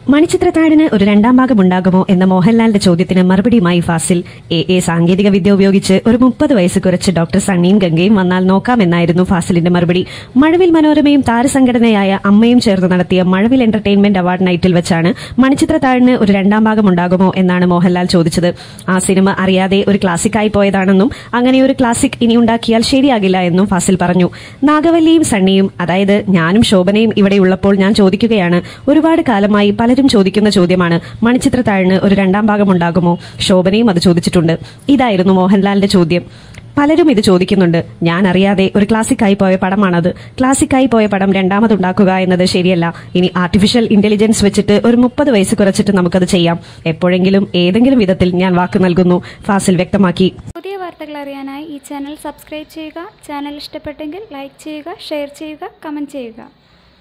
മണിച്ചിത്രത്താഴിന് ഒരു രണ്ടാം ഭാഗം ഉണ്ടാകുമോ എന്ന മോഹൻലാലിന്റെ ചോദ്യത്തിന് മറുപടിയുമായി ഫാസിൽ എ എ സാങ്കേതിക വിദ്യ ഉപയോഗിച്ച് ഒരു മുപ്പത് വയസ്സ് കുറച്ച് ഡോക്ടർ സണ്ണിയും ഗംഗയും വന്നാൽ നോക്കാമെന്നായിരുന്നു ഫാസിലിന്റെ മറുപടി മഴവിൽ മനോരമയും താരസംഘടനയായ അമ്മയും ചേർന്ന് നടത്തിയ മഴവിൽ എന്റർടൈൻമെന്റ് അവാർഡ് നൈറ്റിൽ വെച്ചാണ് മണിച്ചിത്രത്താഴിന് ഒരു രണ്ടാം ഭാഗം ഉണ്ടാകുമോ എന്നാണ് മോഹൻലാൽ ചോദിച്ചത് ആ സിനിമ അറിയാതെ ഒരു ക്ലാസിക്കായി പോയതാണെന്നും അങ്ങനെ ഒരു ക്ലാസിക് ഇനി ഉണ്ടാക്കിയാൽ ശരിയാകില്ല എന്നും ഫാസിൽ പറഞ്ഞു നാഗവല്ലിയും സണ്ണിയും അതായത് ഞാനും ശോഭനയും ഇവിടെ ഉള്ളപ്പോൾ ഞാൻ ചോദിക്കുകയാണ് ഒരുപാട് കാലമായി പലരും ചോദിക്കുന്ന ചോദ്യമാണ് മണിച്ചിത്രത്താഴിന് ഒരു രണ്ടാം ഭാഗം ഉണ്ടാകുമോ ശോഭനയും അത് ചോദിച്ചിട്ടുണ്ട് ഇതായിരുന്നു മോഹൻലാലിന്റെ ചോദ്യം പലരും ഇത് ചോദിക്കുന്നുണ്ട് ഞാൻ അറിയാതെ ഒരു ക്ലാസിക്കായി പോയ പടമാണത് ക്ലാസിക്കായി പോയ പടം രണ്ടാമതുണ്ടാക്കുക എന്നത് ശരിയല്ല ഇനി ആർട്ടിഫിഷ്യൽ ഇന്റലിജൻസ് വെച്ചിട്ട് ഒരു മുപ്പത് വയസ്സ് കുറച്ചിട്ട് നമുക്കത് ചെയ്യാം എപ്പോഴെങ്കിലും ഏതെങ്കിലും വിധത്തിൽ ഞാൻ വാക്ക് നൽകുന്നു ഫാസിൽ വ്യക്തമാക്കി പുതിയ വാർത്തകൾ അറിയാനായി ഈ ചാനൽ സബ്സ്ക്രൈബ് ചെയ്യുക ചാനൽ ഇഷ്ടപ്പെട്ടെങ്കിൽ ലൈക്ക് ചെയ്യുക ഷെയർ ചെയ്യുക കമൻറ്റ് ചെയ്യുക